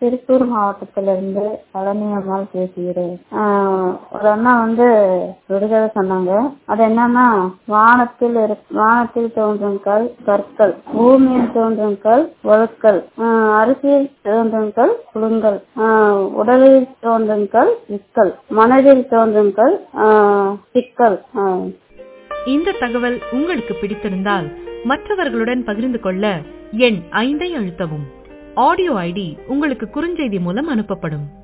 திருப்பூர் மாவட்டத்திலிருந்து பழனி அம்மாள் பேசுகிறேன் ஆஹ் ஒரு அண்ணா வந்து விடுதலை சொன்னாங்க அது என்னன்னா வானத்தில் இரு வானத்தில் தோன்றும் கல் கற்கள் பூமியில் தோன்றும் கல் ஒழுக்கல் ஆஹ் அரிசியில் தோன்றும் கல் புழுங்கல் ஆஹ் உடலில் தோன்றும் கல் இக்கல் மனதில் தோன்றும் கல் ஆஹ் சிக்கல் ஆஹ் இந்த தகவல் உங்களுக்கு பிடித்திருந்தால் மற்றவர்களுடன் பகிர்ந்து கொள்ள எண் ஐந்தை அழுத்தவும் ஆடியோ ஐடி உங்களுக்கு குறுஞ்செய்தி மூலம் அனுப்பப்படும்